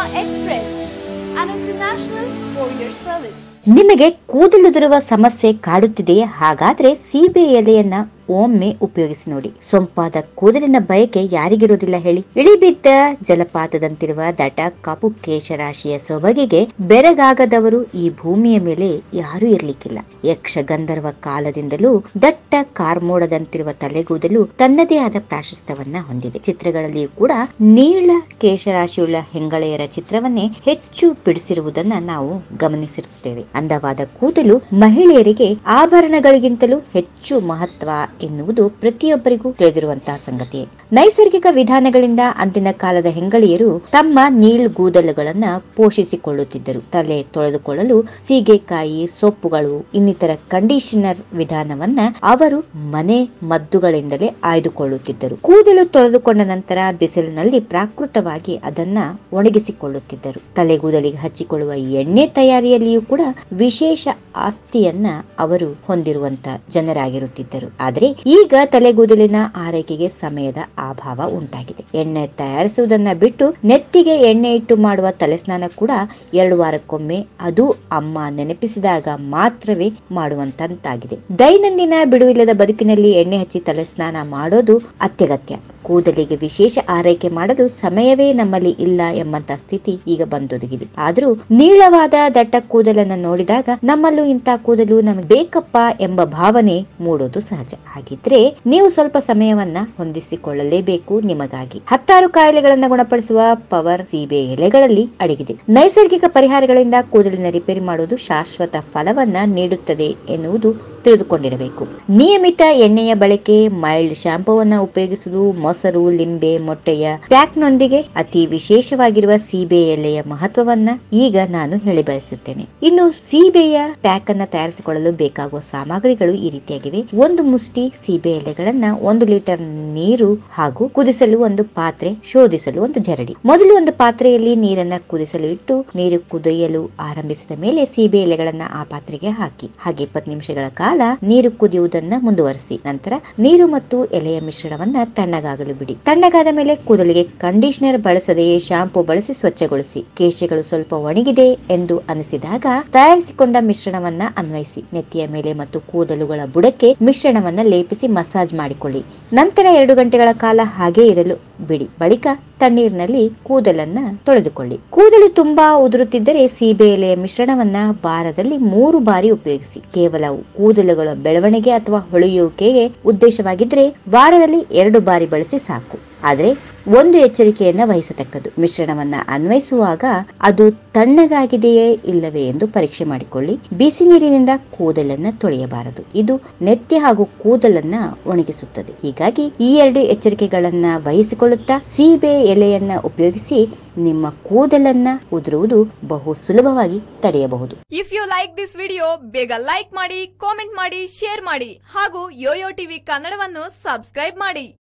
Express, an international courier service. ನಿಮಗೆ ಕೂದಲುದುರುವ ಸಮಸ್ಯೆ ಕಾಡುತ್ತಿದೆಯೇ ಹಾಗಾದ್ರೆ ಸೀಬೆ ಎಲೆಯನ್ನ ಒಮ್ಮೆ ಉಪಯೋಗಿಸಿ ನೋಡಿ ಸೊಂಪಾದ ಕೂದಲಿನ ಬಯಕೆ ಯಾರಿಗಿರುವುದಿಲ್ಲ ಹೇಳಿ ಇಳಿಬಿದ್ದ ಜಲಪಾತದಂತಿರುವ ದಟ ಕಪು ಕೇಶರಾಶಿಯ ಸೊಬಗಿಗೆ ಬೆರಗಾಗದವರು ಈ ಭೂಮಿಯ ಮೇಲೆ ಯಾರೂ ಇರ್ಲಿಕ್ಕಿಲ್ಲ ಯಕ್ಷ ಗಂಧರ್ವ ಕಾಲದಿಂದಲೂ ದಟ್ಟ ಕಾರ್ಮೋಡದಂತಿರುವ ತಲೆಗೂದಲು ತನ್ನದೇ ಆದ ಪ್ರಾಶಸ್ತ್ಯವನ್ನ ಹೊಂದಿದೆ ಚಿತ್ರಗಳಲ್ಲಿಯೂ ಕೂಡ ನೀಳ ಕೇಶರಾಶಿಯುಳ್ಳ ಹೆಂಗಳೆಯರ ಚಿತ್ರವನ್ನೇ ಹೆಚ್ಚು ಬಿಡಿಸಿರುವುದನ್ನ ನಾವು ಗಮನಿಸಿರುತ್ತೇವೆ ಅಂದವಾದ ಕೂದಲು ಮಹಿಳೆಯರಿಗೆ ಆಭರಣಗಳಿಗಿಂತಲೂ ಹೆಚ್ಚು ಮಹತ್ವ ಎನ್ನುವುದು ಪ್ರತಿಯೊಬ್ಬರಿಗೂ ತಿಳಿದಿರುವಂತಹ ಸಂಗತಿಯೇ ನೈಸರ್ಗಿಕ ವಿಧಾನಗಳಿಂದ ಅಂದಿನ ಕಾಲದ ಹೆಂಗಳಿಯರು ತಮ್ಮ ನೀಳ್ಗೂದಲುಗಳನ್ನ ಪೋಷಿಸಿಕೊಳ್ಳುತ್ತಿದ್ದರು ತಲೆ ತೊಳೆದುಕೊಳ್ಳಲು ಸೀಗೆಕಾಯಿ ಸೊಪ್ಪುಗಳು ಇನ್ನಿತರ ಕಂಡೀಷನರ್ ವಿಧಾನವನ್ನ ಅವರು ಮನೆ ಮದ್ದುಗಳಿಂದಲೇ ಆಯ್ದುಕೊಳ್ಳುತ್ತಿದ್ದರು ಕೂದಲು ತೊಳೆದುಕೊಂಡ ನಂತರ ಬಿಸಿಲಿನಲ್ಲಿ ಪ್ರಾಕೃತವಾಗಿ ಅದನ್ನ ಒಣಗಿಸಿಕೊಳ್ಳುತ್ತಿದ್ದರು ತಲೆಗೂದಲಿಗೆ ಹಚ್ಚಿಕೊಳ್ಳುವ ಎಣ್ಣೆ ತಯಾರಿಯಲ್ಲಿಯೂ ಕೂಡ ವಿಶೇಷ ಆಸ್ತಿಯನ್ನ ಅವರು ಹೊಂದಿರುವಂತ ಜನರಾಗಿರುತ್ತಿದ್ದರು ಆದ್ರೆ ಈಗ ತಲೆಗೂದಲಿನ ಆರೈಕೆಗೆ ಸಮಯದ ಅಭಾವ ಉಂಟಾಗಿದೆ ಎಣ್ಣೆ ತಯಾರಿಸುವುದನ್ನ ಬಿಟ್ಟು ನೆತ್ತಿಗೆ ಎಣ್ಣೆ ಇಟ್ಟು ಮಾಡುವ ತಲೆಸ್ನಾನ ಕೂಡ ಎರಡು ವಾರಕ್ಕೊಮ್ಮೆ ಅದು ಅಮ್ಮ ನೆನಪಿಸಿದಾಗ ಮಾತ್ರವೇ ಮಾಡುವಂತಾಗಿದೆ ದೈನಂದಿನ ಬಿಡುವಿಲ್ಲದ ಬದುಕಿನಲ್ಲಿ ಎಣ್ಣೆ ಹಚ್ಚಿ ತಲೆಸ್ನಾನ ಮಾಡೋದು ಅತ್ಯಗತ್ಯ ಕೂದಲಿಗೆ ವಿಶೇಷ ಆರೈಕೆ ಮಾಡಲು ಸಮಯವೇ ನಮ್ಮಲ್ಲಿ ಇಲ್ಲ ಎಂಬಂತ ಸ್ಥಿತಿ ಈಗ ಬಂದೊದಗಿದೆ ಆದ್ರೂ ನೀಳವಾದ ದಟ್ಟ ಕೂದಲನ್ನ ನೋಡಿದಾಗ ನಮ್ಮಲ್ಲೂ ಇಂಥ ಕೂದಲು ನಮಗೆ ಬೇಕಪ್ಪ ಎಂಬ ಭಾವನೆ ಮೂಡೋದು ಸಹಜ ಹಾಗಿದ್ರೆ ನೀವು ಸ್ವಲ್ಪ ಸಮಯವನ್ನ ಹೊಂದಿಸಿಕೊಳ್ಳಲೇಬೇಕು ನಿಮಗಾಗಿ ಹತ್ತಾರು ಕಾಯಿಲೆಗಳನ್ನ ಗುಣಪಡಿಸುವ ಪವರ್ ಸೀಬೆ ಎಲೆಗಳಲ್ಲಿ ಅಡಗಿದೆ ನೈಸರ್ಗಿಕ ಪರಿಹಾರಗಳಿಂದ ಕೂದಲಿನ ರಿಪೇರಿ ಮಾಡುವುದು ಶಾಶ್ವತ ಫಲವನ್ನ ನೀಡುತ್ತದೆ ಎನ್ನುವುದು ತಿಳಿದುಕೊಂಡಿರಬೇಕು ನಿಯಮಿತ ಎಣ್ಣೆಯ ಬಳಕೆ ಮೈಲ್ಡ್ ಶಾಂಪೂವನ್ನ ಉಪಯೋಗಿಸುವುದು ಮೊಸರು ಲಿಂಬೆ ಮೊಟ್ಟೆಯ ಪ್ಯಾಕ್ನೊಂದಿಗೆ ಅತಿ ವಿಶೇಷವಾಗಿರುವ ಸೀಬೆ ಎಲೆಯ ಮಹತ್ವವನ್ನ ಈಗ ನಾನು ಹೇಳಿ ಬಯಸುತ್ತೇನೆ ಇನ್ನು ಸೀಬೆಯ ಪ್ಯಾಕ್ ಅನ್ನ ತಯಾರಿಸಿಕೊಳ್ಳಲು ಬೇಕಾಗುವ ಸಾಮಗ್ರಿಗಳು ಈ ರೀತಿಯಾಗಿವೆ ಒಂದು ಮುಷ್ಟಿ ಸೀಬೆ ಎಲೆಗಳನ್ನ ಒಂದು ಲೀಟರ್ ನೀರು ಹಾಗೂ ಕುದಿಸಲು ಒಂದು ಪಾತ್ರೆ ಶೋಧಿಸಲು ಒಂದು ಜರಡಿ ಮೊದಲು ಒಂದು ಪಾತ್ರೆಯಲ್ಲಿ ನೀರನ್ನ ಕುದಿಸಲು ಇಟ್ಟು ನೀರು ಕುದಿಯಲು ಆರಂಭಿಸಿದ ಮೇಲೆ ಸೀಬೆ ಎಲೆಗಳನ್ನ ಆ ಪಾತ್ರೆಗೆ ಹಾಕಿ ಹಾಗೆ ಇಪ್ಪತ್ತು ನಿಮಿಷಗಳ ಕಾಲ ನೀರು ಕುದಿಯುವುದನ್ನ ಮುಂದುವರಿಸಿ ನಂತರ ನೀರು ಮತ್ತು ಎಲೆಯ ಮಿಶ್ರಣವನ್ನ ತಣ್ಣಗಾಗಲು ಬಿಡಿ ತಣ್ಣಗಾದ ಮೇಲೆ ಕೂದಲಿಗೆ ಕಂಡೀಷನರ್ ಬಳಸದೆಯೇ ಶಾಂಪೂ ಬಳಸಿ ಸ್ವಚ್ಛಗೊಳಿಸಿ ಕೇಶಗಳು ಸ್ವಲ್ಪ ಒಣಗಿದೆ ಎಂದು ಅನಿಸಿದಾಗ ತಯಾರಿಸಿಕೊಂಡ ಮಿಶ್ರಣವನ್ನ ಅನ್ವಯಿಸಿ ನೆತ್ತಿಯ ಮೇಲೆ ಮತ್ತು ಕೂದಲುಗಳ ಬುಡಕ್ಕೆ ಮಿಶ್ರಣವನ್ನ ಲೇಪಿಸಿ ಮಸಾಜ್ ಮಾಡಿಕೊಳ್ಳಿ ನಂತರ ಎರಡು ಗಂಟೆಗಳ ಕಾಲ ಹಾಗೆ ಇರಲು ಬಿಡಿ ಬಳಿಕ ತಣ್ಣೀರಿನಲ್ಲಿ ಕೂದಲನ್ನ ತೊಳೆದುಕೊಳ್ಳಿ ಕೂದಲು ತುಂಬಾ ಉದುರುತ್ತಿದ್ದರೆ ಸೀಬೆ ಎಲೆಯ ಮಿಶ್ರಣವನ್ನ ವಾರದಲ್ಲಿ ಮೂರು ಬಾರಿ ಉಪಯೋಗಿಸಿ ಕೇವಲ ಕೂದಲುಗಳ ಬೆಳವಣಿಗೆ ಅಥವಾ ಹೊಳೆಯುವಿಕೆಗೆ ಉದ್ದೇಶವಾಗಿದ್ರೆ ವಾರದಲ್ಲಿ ಎರಡು ಬಾರಿ ಬಳಸಿ ಸಾಕು ಆದ್ರೆ ಒಂದು ಎಚ್ಚರಿಕೆಯನ್ನ ವಹಿಸತಕ್ಕದ್ದು ಮಿಶ್ರಣವನ್ನ ಅನ್ವಯಿಸುವಾಗ ಅದು ತಣ್ಣಗಾಗಿದೆಯೇ ಇಲ್ಲವೇ ಎಂದು ಪರೀಕ್ಷೆ ಮಾಡಿಕೊಳ್ಳಿ ಬಿಸಿ ನೀರಿನಿಂದ ಕೂದಲನ್ನ ತೊಳೆಯಬಾರದು ಇದು ನೆತ್ತಿ ಹಾಗೂ ಕೂದಲನ್ನ ಒಣಗಿಸುತ್ತದೆ ಹೀಗಾಗಿ ಈ ಎರಡು ಎಚ್ಚರಿಕೆಗಳನ್ನ ವಹಿಸಿಕೊಳ್ಳುತ್ತಾ ಸೀಬೆ ಎಲೆಯನ್ನ ಉಪಯೋಗಿಸಿ ನಿಮ್ಮ ಕೂದಲನ್ನ ಉದುರುವುದು ಬಹು ಸುಲಭವಾಗಿ ತಡೆಯಬಹುದು if you like this video ಬೇಗ ಲೈಕ್ ಮಾಡಿ ಕಾಮೆಂಟ್ ಮಾಡಿ ಶೇರ್ ಮಾಡಿ ಹಾಗೂ ಯೋಯೋ ಟಿವಿ ಕನ್ನಡವನ್ನು ಸಬ್ಸ್ಕ್ರೈಬ್ ಮಾಡಿ